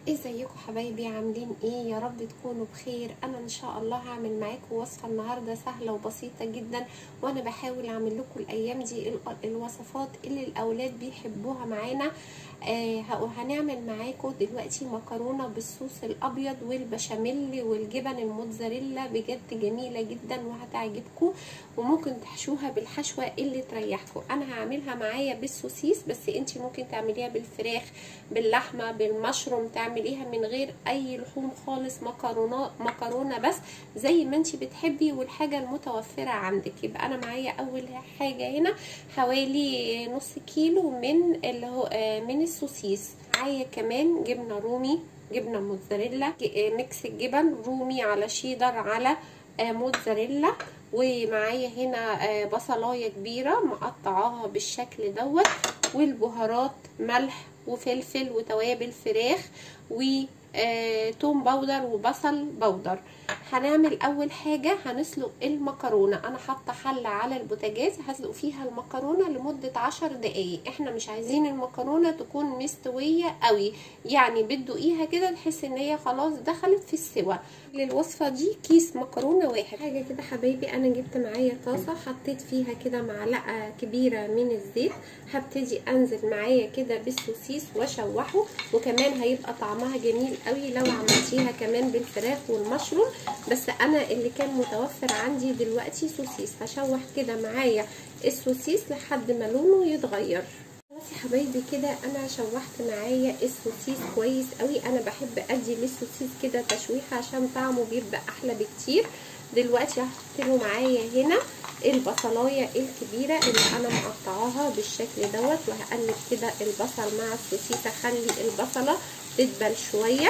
ازيكم حبايبي عاملين ايه يا رب تكونوا بخير انا ان شاء الله هعمل معاكم وصفه النهارده سهله وبسيطه جدا وانا بحاول اعمل لكم الايام دي الوصفات اللي الاولاد بيحبوها معانا آه هنعمل معاكم دلوقتي مكرونه بالصوص الابيض والبشاميل والجبن الموتزاريلا بجد جميله جدا وهتعجبكم وممكن تحشوها بالحشوه اللي تريحكم انا هعملها معايا بالسوسيس بس انت ممكن تعمليها بالفراخ باللحمه بالمشروم تعمليها من غير اي لحوم خالص مكرونه مكرونه بس زي ما انت بتحبي والحاجه المتوفره عندك يبقى انا معايا اول حاجه هنا حوالي نص كيلو من اللي هو من السوسيس معايا كمان جبنه رومي جبنه موتزاريلا ميكس الجبن رومي على شيدر على موتزاريلا ومعايا هنا بصلايه كبيره مقطعاها بالشكل دوت والبهارات ملح وفلفل وتوابل فراخ وتوم باودر وبصل باودر هنعمل اول حاجه هنسلق المكرونه انا حاطه حله على البوتاجاز هسلق فيها المكرونه لمده عشر دقايق احنا مش عايزين المكرونه تكون مستويه قوي يعني بتدوقيها كده تحس ان هي خلاص دخلت في السوا للوصفه دي كيس مكرونه واحد حاجه كده حبايبي انا جبت معايا طاسه حطيت فيها كده معلقه كبيره من الزيت هبتدي انزل معايا كده بالسوسيس واشوحه وكمان هيبقى طعمها جميل قوي لو عملتيها كمان بالفراخ والمشروم بس انا اللي كان متوفر عندي دلوقتي سوسيس هشوح كده معايا السوسيس لحد ما لونه يتغير خلاص يا حبايبي كده انا شوحت معايا السوسيس كويس قوي انا بحب ادي للسوسيس كده تشويحه عشان طعمه بيبقى احلى بكتير دلوقتي هحط له معايا هنا البصلايه الكبيره اللي انا مقطعاها بالشكل دوت وهقلب كده البصل مع السوسيس اخلي البصله تدبل شويه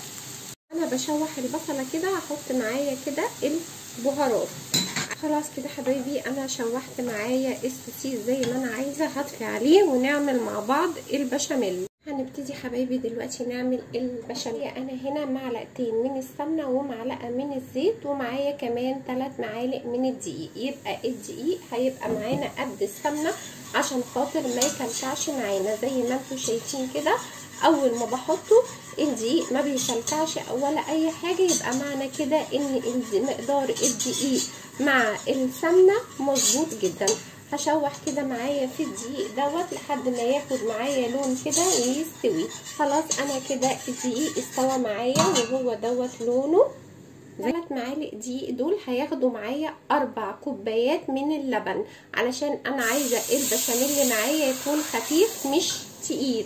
انا بشوح البصله كده هحط معايا كده البهارات خلاص كده حبايبي انا شوحت معايا السوسيس زي ما انا عايزه هطفي عليه ونعمل مع بعض البشاميل هنبتدي حبايبي دلوقتي نعمل البشاميل انا هنا معلقتين من السمنه ومعلقه من الزيت ومعايا كمان 3 معالق من الدقيق يبقى الدقيق هيبقى معانا قد السمنه عشان خاطر ما يكلكعش معانا زي ما انتم شايفين كده اول ما بحطه الدقيق ما بيكلكعش ولا اي حاجه يبقى معنى كده ان مقدار الدقيق مع السمنه مظبوط جدا هشوح كده معايا في الدقيق دوت لحد ما ياخد معايا لون كده ويستوي خلاص انا كده الدقيق استوى معايا وهو دوت لونه ثلاث معالق دقيق دول هياخدوا معايا اربع كوبايات من اللبن علشان انا عايزه البشاميل معايا يكون خفيف مش تقيل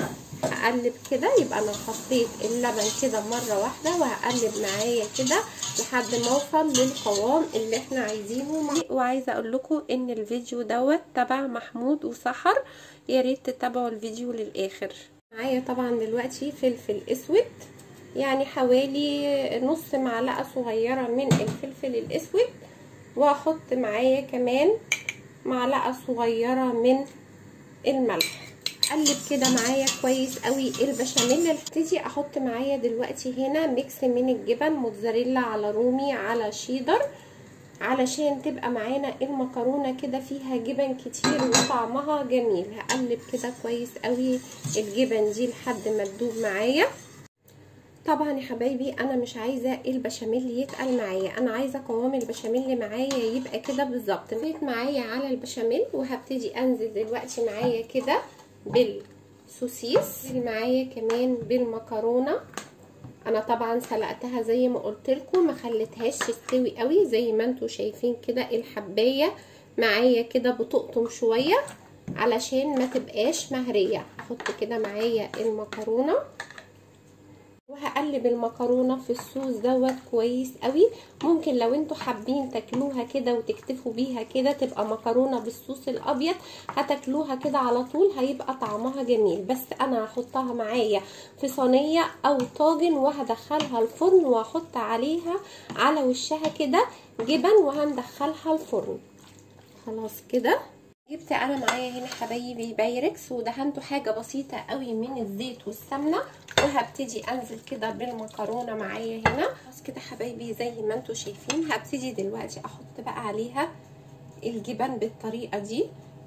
هقلب كده يبقى انا حطيت اللبن كده مره واحده وهقلب معايا كده لحد ما اوصل للقوام اللي احنا عايزينه وعايزه اقول لكم ان الفيديو دوت تبع محمود وسحر يا ريت تتابعوا الفيديو للاخر معايا طبعا دلوقتي فلفل اسود يعني حوالي نص معلقه صغيره من الفلفل الاسود وهحط معايا كمان معلقه صغيره من الملح اقلب كده معايا كويس قوي البشاميل هبتدي احط معايا دلوقتي هنا ميكس من الجبن موتزاريلا على رومي على شيدر علشان تبقى معانا المكرونه كده فيها جبن كتير وطعمها جميل هقلب كده كويس قوي الجبن دي لحد ما تدوب معايا طبعا يا حبايبي انا مش عايزه البشاميل يتقل معايا انا عايزه قوام البشاميل معايا يبقى كده بالظبط جيت معايا على البشاميل وهبتدي انزل دلوقتي معايا كده بالسوسيس معايا كمان بالمكرونه انا طبعا سلقتها زي ما قلت لكم ما خليتهاش تستوي قوي زي ما انتم شايفين كده الحبايه معايا كده بتقطم شويه علشان ما تبقاش مهريه احط كده معايا المكرونه وهقلب المكرونه في الصوص دوت كويس قوي ممكن لو انتوا حابين تاكلوها كده وتكتفوا بيها كده تبقى مكرونه بالصوص الابيض هتاكلوها كده على طول هيبقى طعمها جميل بس انا هحطها معايا في صينيه او طاجن وهدخلها الفرن واحط عليها على وشها كده جبن وهندخلها الفرن خلاص كده جبت انا معايا هنا حبايبي بايركس ودهنته حاجه بسيطه قوي من الزيت والسمنه وهبتدي انزل كده بالمكرونه معايا هنا بس كده حبايبي زي ما انتم شايفين هبتدي دلوقتي احط بقى عليها الجبن بالطريقه دي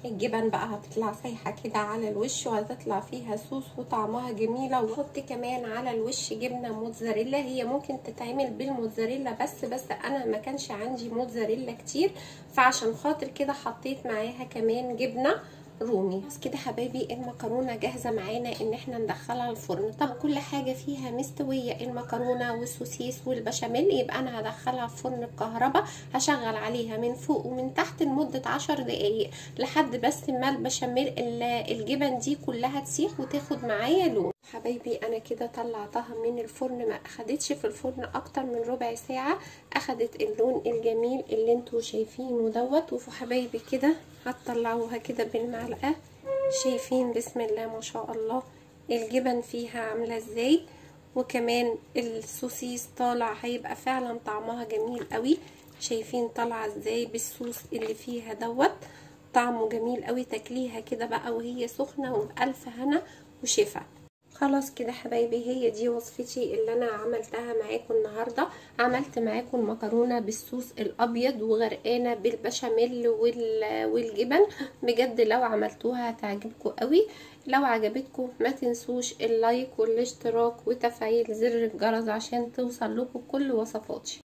الجبن بقى هتطلع سايحه كده على الوش وهتطلع فيها صوص وطعمها جميله وحط كمان على الوش جبنه موتزاريلا هي ممكن تتعمل بالموتزاريلا بس بس انا ما كانش عندي موتزاريلا كتير فعشان خاطر كده حطيت معاها كمان جبنه رومي بس كده حبايبي المكرونه جاهزه معانا ان احنا ندخلها الفرن طب كل حاجه فيها مستويه المكرونه والسوسيس والبشاميل يبقى انا هدخلها في فرن الكهرباء هشغل عليها من فوق ومن تحت لمده عشر دقايق لحد بس ما البشاميل الجبن دي كلها تسيح وتاخد معايا لون حبايبي انا كده طلعتها من الفرن ما اخدتش في الفرن اكتر من ربع ساعه اخدت اللون الجميل اللي انتوا شايفينه دوت وفي حبايبي كده هتطلعوها كده بالمعلقه شايفين بسم الله ما شاء الله الجبن فيها عامله ازاي وكمان السوسيس طالع هيبقى فعلا طعمها جميل قوي شايفين طالعه ازاي بالصوص اللي فيها دوت طعمه جميل قوي تاكليها كده بقى وهي سخنه وبألف هنا وشفا خلاص كده حبايبي هي دي وصفتي اللي انا عملتها معاكم النهارده عملت معاكم المكرونه بالصوص الابيض وغرقانه بالبشاميل والجبن بجد لو عملتوها هتعجبكم قوي لو عجبتكم ما تنسوش اللايك والاشتراك وتفعيل زر الجرس عشان توصل لكم كل وصفاتي